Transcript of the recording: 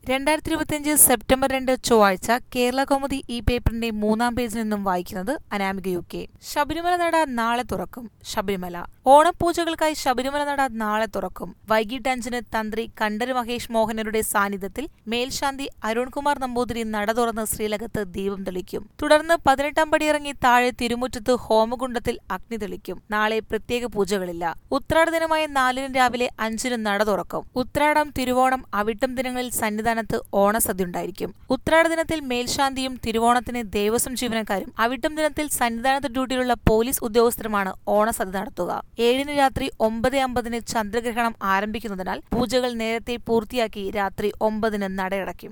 രണ്ടായിരത്തി ഇരുപത്തിയഞ്ച് സെപ്റ്റംബർ രണ്ട് ചൊവ്വാഴ്ച കേരള കൗമുദി ഈ പേപ്പറിന്റെ മൂന്നാം പേജിൽ നിന്നും വായിക്കുന്നത് അനാമിക യു കെ ശബരിമല നട നാളെ തുറക്കും ശബരിമല ഓണപൂജകൾക്കായി ശബരിമല നട നാളെ തുറക്കും വൈകിട്ട് അഞ്ചിന് തന്ത്രി കണ്ഠര് മഹേഷ് മോഹനരുടെ സാന്നിധ്യത്തിൽ മേൽശാന്തി അരുൺകുമാർ നമ്പൂതിരി നട തുറന്ന് ശ്രീലകത്ത് ദീപം തെളിക്കും തുടർന്ന് പതിനെട്ടാം പടി ഇറങ്ങി താഴെ തിരുമുറ്റത്ത് ഹോമകുണ്ടത്തിൽ അഗ്നി തെളിക്കും നാളെ പ്രത്യേക പൂജകളില്ല ഉത്രാട ദിനമായ നാലിന് രാവിലെ അഞ്ചിന് നട തുറക്കും ഉത്രാടം തിരുവോണം അവിട്ടം ദിനങ്ങളിൽ സന്നിധാനത്ത് ഓണസദ്യ ഉണ്ടായിരിക്കും ഉത്രാട ദിനത്തിൽ മേൽശാന്തിയും തിരുവോണത്തിന് ദേവസ്വം ജീവനക്കാരും അവിട്ടം ദിനത്തിൽ സന്നിധാനത്ത് ഡ്യൂട്ടിയിലുള്ള പോലീസ് ഉദ്യോഗസ്ഥരുമാണ് ഓണസദ്യ നടത്തുക ഏഴിന് രാത്രി ഒമ്പത് അമ്പതിന് ചന്ദ്രഗ്രഹണം ആരംഭിക്കുന്നതിനാൽ പൂജകൾ നേരത്തെ പൂർത്തിയാക്കി രാത്രി ഒമ്പതിന് നടയടയ്ക്കും